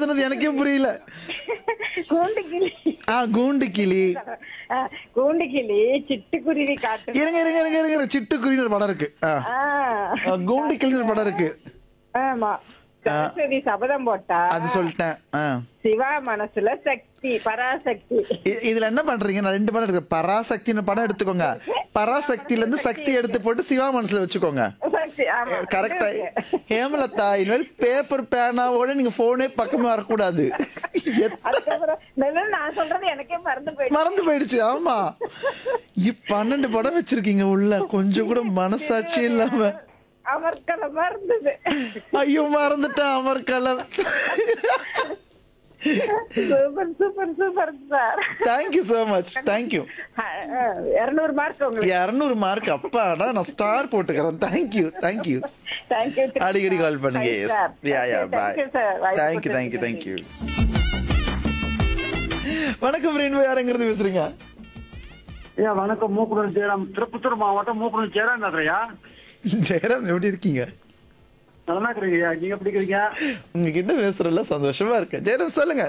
எழுதுனது எனக்கே புரியல கூண்டு கிளி ஆ கூண்டு கிளி ஆ, கூண்டு கிளி சிட்டுக்குருவி காட்டு இருங்க இருங்க இருங்க இருங்க இருங்க. சிட்டுக்குருவின்னு ஒரு படம் இருக்கு ஆ. ஆ, ஆ, கூண்டு கிளின்னு ஒரு படம் இருக்கு ஆமா சரஸ்வதி சபதம் போட்டா அது சொல்லிட்டேன் ஆ. சிவா மனசுல சக்தி பராசக்தி இ- இதுல என்ன பண்றீங்க நான் ரெண்டு படம் இருக்கு பராசக்தின்னு படம் எடுத்துக்கோங்க பராசக்தில இருந்து சக்தி எடுத்து போட்டு சிவா மனசுல வச்சுக்கோங்க சக்தி ஆமா கரெக்டா ஹேமலதா இனிமேல் பேப்பர் பேனாவோட நீங்க போனே பக்கமே வரக்கூடாது எத்- அதுக்கப்புறம் இதெல்லாம் நான் சொல்றது எனக்கே மறந்து போயிடுச்சு மறந்து போயிடுச்சு ஆமா இப் பன்னெண்டு படம் வச்சிருக்கீங்க உள்ள கொஞ்சம் கூட மனசாட்சி இல்லாம அமர்க்கலமா இருந்தது ஐயோ மறந்துட்டேன் அமர்கலம் super super super sir thank you so much thank you இருநூறு மார்க் உங்களுக்கு இரநூறு மார்க் அப்பாடா நான் ஸ்டார் போட்டுக்கிறேன் தேங்க்யூ தேங்க்யூ தேங்க்யூ அடிக்கடி கால் பண்ணுங்க yes yeah yeah bye thank you thank you thank you வணக்கம் ரெயின்போ யாருங்கிறது பேசுறீங்க ஐயா வணக்கம் மூக்குடன் ஜெயராம் திருப்பத்தூர் மாவட்டம் மூக்குடன் ஜெயராம் பேசுறையா ஜெயராம் எப்படி இருக்கீங்க நல்லா இருக்கிறீங்க ஐயா நீங்க எப்படி இருக்கிறீங்க உங்ககிட்ட பேசுறதுல சந்தோஷமா இருக்கேன் ஜெயராம் சொல்லுங்க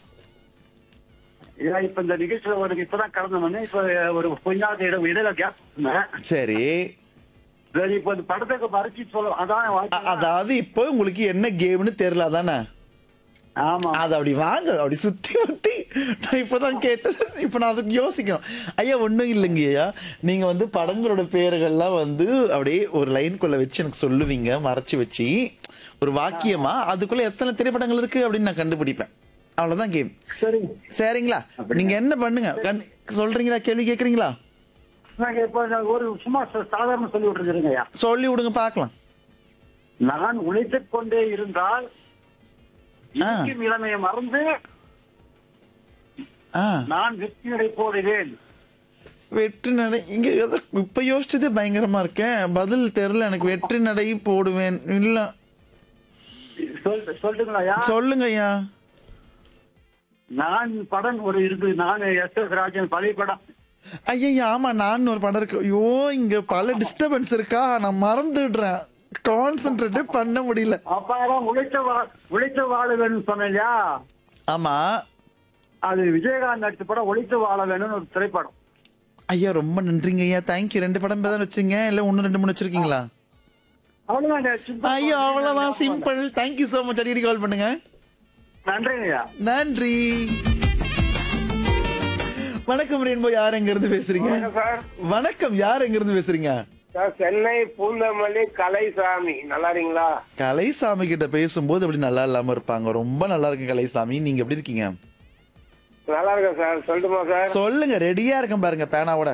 ஐயா இப்ப இந்த நிகழ்ச்சியில ஒரு இப்பதான் கலந்து வந்தேன் இப்ப ஒரு கொஞ்ச நாள் இடம் இடையில கேப் இருந்தேன் சரி சரி இப்ப இந்த படத்துக்கு மறைச்சு சொல்ல அதான் அ- வாழ்க்கை. அதாவது இப்போ உங்களுக்கு என்ன கேம்னு தெரியல அதானே ஆமா அது அப்படி வாங்க அப்படி சுத்தி சுத்தி நான் இப்பதான் கேட்டது இப்ப நான் அதுக்கு யோசிக்கணும் ஐயா ஒண்ணும் இல்லைங்க ஐயா நீங்க வந்து படங்களோட பேர்கள்லாம் வந்து அப்படியே ஒரு லைனுக்குள்ள வச்சு எனக்கு சொல்லுவீங்க மறைச்சு வச்சு ஒரு வாக்கியமா அதுக்குள்ள எத்தனை திரைப்படங்கள் இருக்கு அப்படின்னு நான் கண்டுபிடிப்பேன் அவ்வளவுதான் கேம் சரிங்க சரிங்களா நீங்க என்ன பண்ணுங்க கண்- சொல்றீங்களா கேள்வி கேக்குறீங்களா நாங்க இப்ப நான் ஒரு சும்மா ச- சாதாரண சொல்லி விட்டுருக்கிறேங்க ஐயா சொல்லி விடுங்க பார்க்கலாம் நான் உழைத்துக் கொண்டே இருந்தால் ஆ. இருக்கும் இளமையை மறந்து ஆ நான் வெற்றி நடை போடுவேன் வெற்றி நடை இங்க எதோ இப்ப யோசிச்சதே பயங்கரமா இருக்கேன் பதில் தெரியல எனக்கு வெற்றி நடை போடுவேன் இல்ல சொல் சொல்லட்டுங்களா ஐயா சொல்லுங்க ஐயா நான் படம் ஒரு இருக்கு நான் எஸ் எஸ் ராஜன் பழைய படம் ஐயா ஆமா நான் ஒரு படம் இருக்கு ஐயோ இங்க பல டிஸ்டர்பன்ஸ் இருக்கா நான் மறந்துடுறேன் கான்சென்ட்ரேட்டே பண்ண முடியல அப்பாதான் உழைத்த வா- உழைத்த வாழ வேணும்னு சொன்னேன் இல்லையா ஆமா அது விஜயகாந்த் நடிச்ச படம் உழைத்து வாழ வேணும்னு ஒரு திரைப்படம் ஐயா ரொம்ப நன்றிங்க ஐயா தேங்க்யூ ரெண்டு படம் தான் வச்சுங்க இல்ல ஒன்னு ரெண்டு மூணு வச்சிருக்கீங்களா அவ்வளவுதான் simple. ஐயோ அவ்வளவுதான் சிம்பிள் தேங்க்யூ so மச் அடிக்கடி கால் பண்ணுங்க நன்றிங்க ஐயா நன்றி வணக்கம் ரெயின்போ யார் எங்க இருந்து பேசுறீங்க சார் வணக்கம் யார் எங்க இருந்து பேசுறீங்க சார் சென்னை பூந்தமல்லி கலைசாமி நல்லா இருக்கீங்களா கலைசாமி கிட்ட பேசும்போது அப்படி நல்லா இல்லாம இருப்பாங்க ரொம்ப நல்லா இருக்கு கலைசாமி நீங்க எப்படி இருக்கீங்க நல்லா இருக்கேன் சார் சொல்லட்டுமா சார் சொல்லுங்க ரெடியா இருக்கேன் பாருங்க பேனாவோட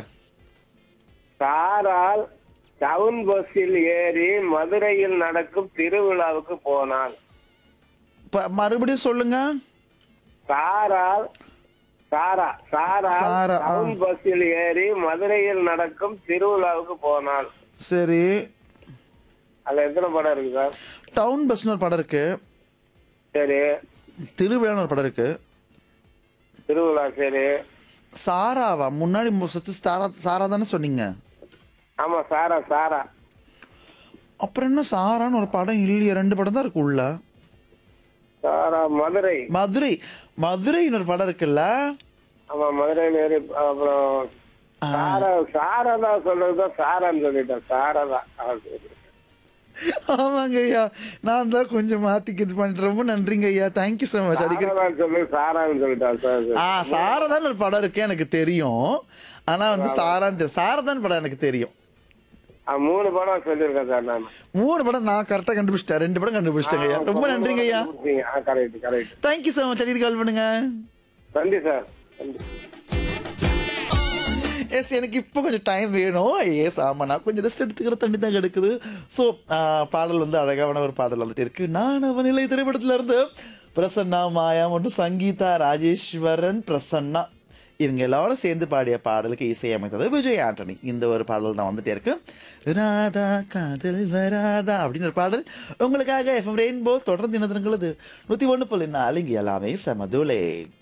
சாரால் டவுன் பஸ்ஸில் ஏறி மதுரையில் நடக்கும் திருவிழாவுக்கு போனாள் ப- மறுபடியும் சொல்லுங்க சாரால் சாரா சாரா சாரா, ஆ. டவுன் பஸ்ஸில் ஏறி மதுரையில் நடக்கும் திருவிழாவுக்கு போனாள் சரி அதுல எத்தனை படம் இருக்கு சார் டவுன் பஸ்னு ஒரு படம் இருக்கு சரி திருவிழான்னு ஒரு படம் இருக்கு திருவிழா சரி சாராவா முன்னாடி மு- first சாரா சாரா தானே சொன்னீங்க ஆமா சாரா சாரா அப்புறம் என்ன சாரான்னு ஒரு படம் இல்லையே ரெண்டு படம் தான் இருக்கு உள்ள சாரா மதுரை மதுரை மதுரைன்னு ஒரு படம் இருக்குல்ல ஆமா மதுரையில் ஏறி அப்புறம் சாரா சாரா தான் சொல்றதுதான் சாரான்னு சொல்லிட்டேன் சாரா தான் ஆ, சரி. ஆமாங்க ஐயா நான் தான் கொஞ்சம் மாத்திக்க இது பண்ணிட்டு ரொம்ப நன்றிங்க ஐயா தேங்க்யூ so மச் அடிக்கடி சாரா தான் சொல்லு சாரான்னு சொல்லிட்டேன் சார் சரி. ஆ சாரதான் ஒரு படம் இருக்கு எனக்கு தெரியும் ஆனா வந்து சாரான்னு தெரி- சாரதான் படம் எனக்கு தெரியும் ஆ, மூணு படம் சொல்லியிருக்கேன் சார் நான் மூணு படம் நான் கரெக்டா கண்டுபிடிச்சிட்டேன் ரெண்டு படம் கண்டுபிடிச்சிட்டேங்க ஐயா ரொம்ப நன்றிங்க ஐயா correct correct thank you so much அடிக்கடி கால் பண்ணுங்க நன்றி சார் நன்றி எஸ் எனக்கு இப்போ கொஞ்சம் டைம் வேணும் எஸ் ஆமா நான் கொஞ்சம் ரெஸ்ட் எடுத்துக்கிற தண்ணி தான் கிடக்குது ஸோ பாடல் வந்து அழகான ஒரு பாடல் வந்துட்டு இருக்கு நான் அவனிலை திரைப்படத்துல இருந்து பிரசன்னா மாயா மற்றும் சங்கீதா ராஜேஸ்வரன் பிரசன்னா இவங்க எல்லாரும் சேர்ந்து பாடிய பாடலுக்கு இசையமைத்தது விஜய் ஆண்டனி இந்த ஒரு பாடல் தான் வந்துட்டே இருக்கு ராதா காதல் வராதா அப்படின்னு ஒரு பாடல் உங்களுக்காக எஃப்எம் ரெயின்போ தொடர்ந்து இனத்தினங்களது நூத்தி ஒன்று புள்ளி நாலு இங்க எல்லாமே சமதுலே